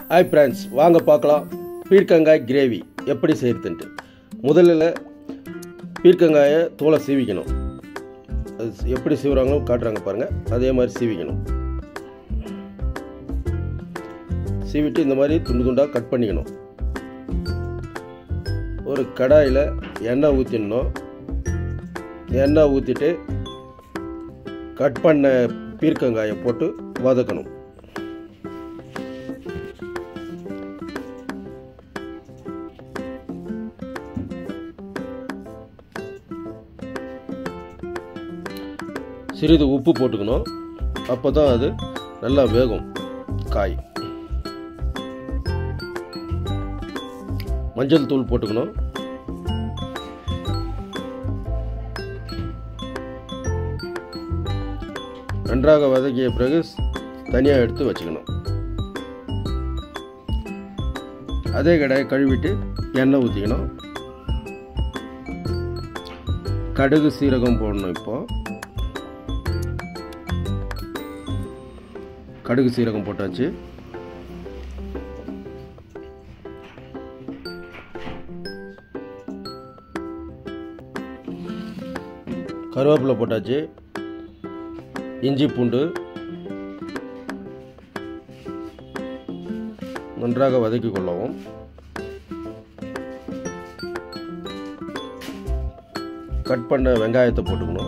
hi friends வாங்க பார்க்கலாம் பீர்க்கங்காய் கிரேவி எப்படி செய்யறதுன்ட்டு முதல்ல பீர்க்கங்காயை தோலை சீவிக்கணும் அது எப்படி சீவுறாங்களோ காட்டுறாங்க பாருங்கள் அதே மாதிரி சீவிக்கணும் சீவிட்டு இந்த மாதிரி துண்டு துண்டாக கட் பண்ணிக்கணும் ஒரு கடாயில் எண்ணெய் ஊற்றிடணும் எண்ணெய் ஊற்றிட்டு கட் பண்ண பீர்க்கங்காயை போட்டு வதக்கணும் சிறிது உப்பு போட்டுக்கணும் அப்போ தான் அது நல்லா வேகும் காய் மஞ்சள் தூள் போட்டுக்கணும் நன்றாக வதக்கிய பிறகு தனியாக எடுத்து வச்சுக்கணும் அதே கடாயை கழுவிட்டு எண்ணெய் ஊற்றிக்கணும் கடுகு சீரகம் போடணும் இப்போ கடுகு சீரகம் போட்டாச்சு கருவேப்பிலை போட்டாச்சு இஞ்சி பூண்டு நன்றாக வதக்கி கொள்ளவும் கட் பண்ண வெங்காயத்தை போட்டுக்கணும்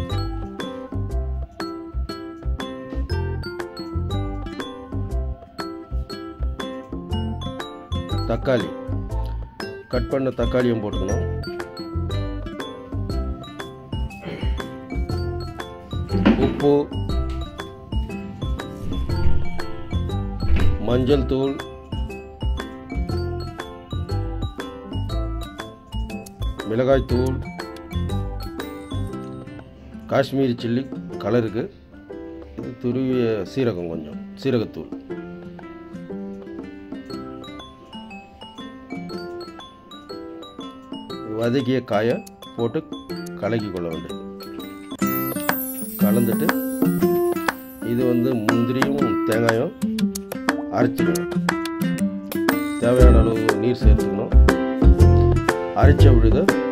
தக்காளி கட் பண்ண தக்காளியும் போட்டுக்கணும் உப்பு மஞ்சள் தூள் மிளகாய் தூள் காஷ்மீரி சில்லி கலருக்கு இது துருவிய சீரகம் கொஞ்சம் சீரகத்தூள் வதக்கிய காயை போட்டு கலக்கி கொள்ள வேண்டியது கலந்துட்டு இது வந்து முந்திரியும் தேங்காயும் அரைச்சிக்கணும் தேவையான அளவு நீர் சேர்த்துக்கணும் அரைச்ச விழுத